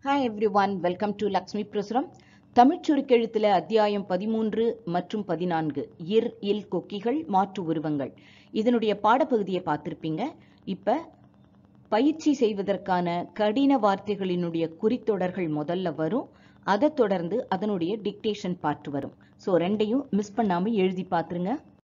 hi everyone welcome to Lakshmi Prasuram தமிழ்ச் சுருக்கெழுத்தில் அத்தியாயம் பதிமூன்று மற்றும் பதினான்கு இர் இல் கொக்கிகள் மாற்று உருவங்கள் இதனுடைய பாடப்பகுதியை பார்த்துருப்பீங்க இப்போ பயிற்சி செய்வதற்கான கடின வார்த்தைகளினுடைய குறித்தொடர்கள் முதல்ல வரும் அதை தொடர்ந்து அதனுடைய டிக்டேஷன் பார்ட் வரும் ஸோ ரெண்டையும் மிஸ் பண்ணாமல் எழுதி பார்த்துருங்க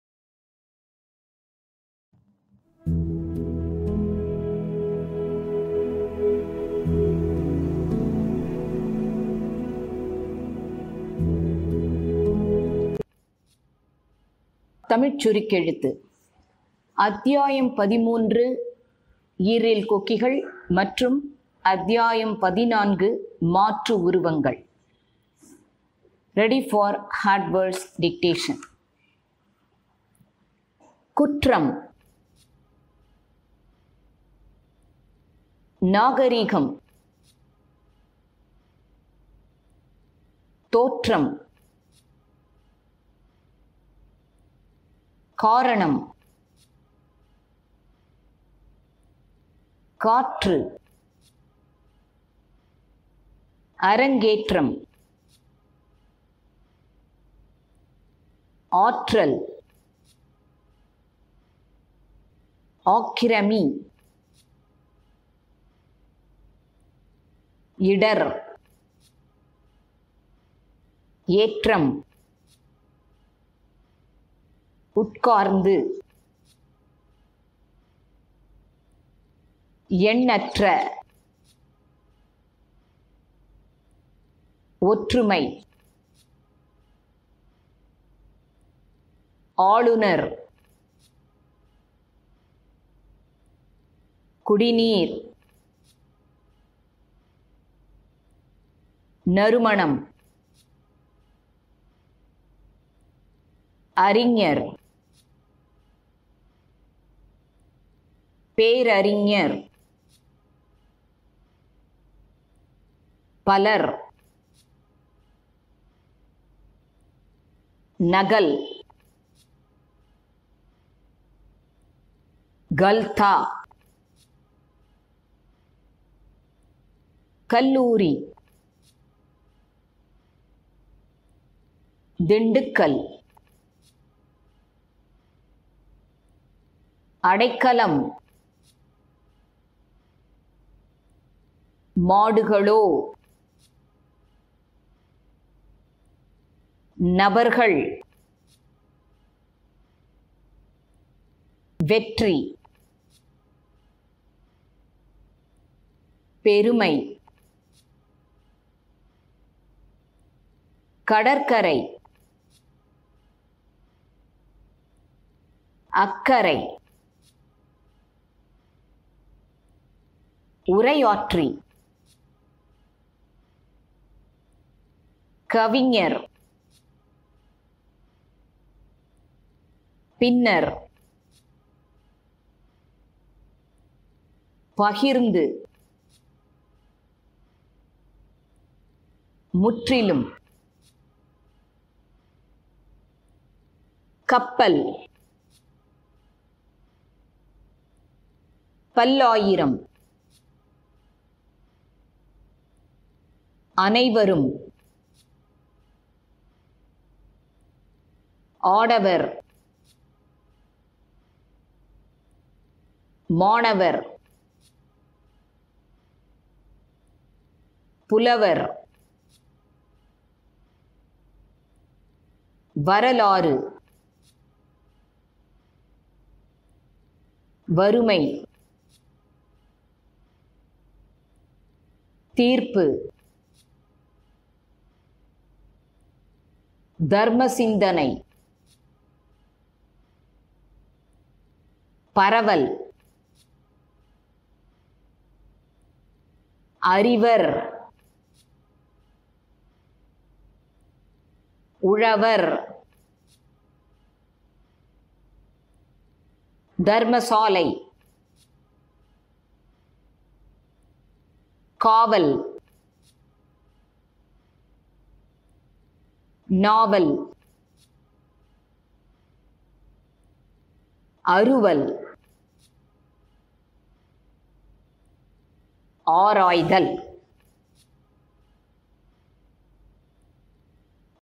தமிழ்ச் சுருக்கெழுத்து அத்தியாயம் பதிமூன்று ஈரில் கொக்கிகள் மற்றும் அத்தியாயம் பதினான்கு மாற்று உருவங்கள் ரெடி ஃபார் ஹார்ட்வேர்ஸ் டிக்டேஷன் குற்றம் நாகரீகம் தோற்றம் காரணம் காற்று அரங்கேற்றம் ஆற்றல் ஆக்கிரமி இடர் ஏற்றம் உட்கார்ந்து எண்ணற்ற ஒற்றுமை ஆளுநர் குடிநீர் நறுமணம் அறிஞர் பேரறிஞர் பலர் நகல் கல்தா கல்லூரி திண்டுக்கல் அடைக்கலம் மாடுகளோ நபர்கள் வெற்றி பெருமை கடற்கரை அக்கறை உரையாற்றி கவிஞர் பின்னர் பகிர்ந்து முற்றிலும் கப்பல் பல்லாயிரம் அனைவரும் ஆடவர் மாணவர் புலவர் வரலாறு வறுமை தீர்ப்பு தர்ம சிந்தனை பரவல் அறிவர் உழவர் தர்மசாலை காவல் நாவல் அறுவல் ஆராய்தல்